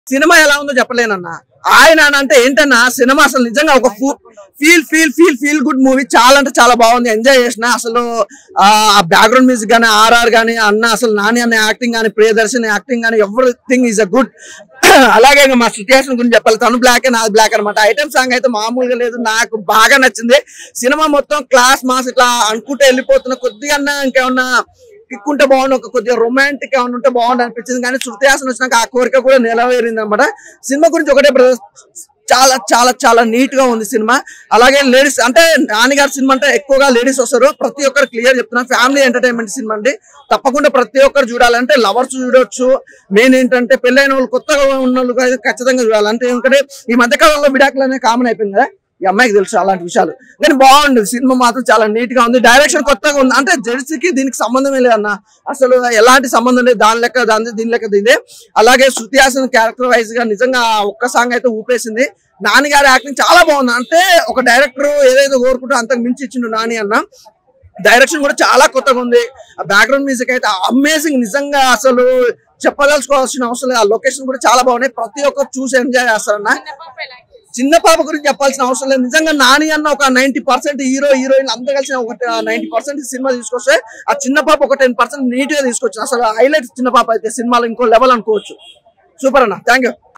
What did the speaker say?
cinema ఎలా ఉందో చెప్పలేనన్నా ఆయన అని అంటే ఏంటన్నా సినిమా అసలు నిజంగా ఒక feel feel feel feel good movie చాలా అంటే చాలా బాగుంది ఎంజాయ్ చేసిన అసలు ఆ బ్యాక్గ్రౌండ్ మ్యూజిక్ కానీ ఆర్ఆర్ కానీ అన్న అసలు నాని అన్న యాక్టింగ్ కానీ ప్రియదర్శన్ యాక్టింగ్ కానీ ఎవ్రీథింగ్ ఈజ్ అ గుడ్ అలాగే ఇంకా మా సిచ్యుయేషన్ గురించి చెప్పాలి తను బ్లాక్ నాది బ్లాక్ అనమాట ఐటమ్ సాంగ్ అయితే మామూలుగా లేదు నాకు బాగా నచ్చింది సినిమా మొత్తం క్లాస్ మాస్ ఇట్లా అనుకుంటే వెళ్ళిపోతున్న కొద్దిగా అన్నా ఇంకేమన్నా కిక్ ఉంటే బాగుండు ఒక కొద్దిగా రొమాంటిక్ ఏమైనా ఉంటే బాగుండు అనిపించింది కానీ శృతిహాసన్ వచ్చినాక ఆ కోరిక కూడా నెరవేరింది అనమాట సినిమా గురించి ఒకటే బ్రదర్ చాలా చాలా చాలా నీట్ గా ఉంది సినిమా అలాగే లేడీస్ అంటే నాన్నగారి సినిమా అంటే ఎక్కువగా లేడీస్ వస్తారు ప్రతి ఒక్కరు క్లియర్ చెప్తున్నా ఫ్యామిలీ ఎంటర్టైన్మెంట్ సినిమా అండి తప్పకుండా ప్రతి ఒక్కరు చూడాలంటే లవర్స్ చూడొచ్చు మెయిన్ ఏంటంటే పెళ్ళైన వాళ్ళు కొత్తగా ఉన్న వాళ్ళు అయితే ఖచ్చితంగా చూడాలి అంటే ఎందుకంటే ఈ మధ్య కాలంలో విడాకులు అనేది కామన్ అయిపోయింది కదా ఈ అమ్మాయికి తెలుసు అలాంటి విషయాలు కానీ బాగుంది సినిమా మాత్రం చాలా నీట్ గా ఉంది డైరెక్షన్ కొత్తగా ఉంది అంటే జెర్సీకి దీనికి సంబంధమే లేదన్న అసలు ఎలాంటి సంబంధం లేదు దాని లెక్క దాని దీని లెక్క దీని అలాగే శృతి హాసన్ క్యారెక్టర్ వైజ్ గా నిజంగా ఆ ఒక్క సాంగ్ అయితే ఊపేసింది నాని గారి యాక్టింగ్ చాలా బాగుంది అంటే ఒక డైరెక్టర్ ఏదైతే కోరుకుంటూ అంతకు మించి ఇచ్చిండు నాని అన్న డైరెక్షన్ కూడా చాలా కొత్తగా ఉంది ఆ బ్యాక్గ్రౌండ్ మ్యూజిక్ అయితే అమేజింగ్ నిజంగా అసలు చెప్పదలుచుకోవాల్సిన అవసరం లేదు ఆ లొకేషన్ కూడా చాలా బాగున్నాయి ప్రతి ఒక్కరు చూసి ఎంజాయ్ చేస్తారన్న చిన్న పాప గురించి చెప్పాల్సిన అవసరం లేదు నిజంగా నాని అన్న ఒక నైన్టీ పర్సెంట్ హీరో హీరోయిన్ అందరూ కలిసి ఒక నైన్టీ పర్సెంట్ సినిమా తీసుకొస్తే ఆ చిన్న పాప ఒక టెన్ పర్సెంట్ నీట్ గా తీసుకొచ్చు అసలు హైలైట్ చిన్న పాప అయితే సినిమాలో ఇంకో లెవెల్ అనుకోవచ్చు సూపర్ అన్న థ్యాంక్ యూ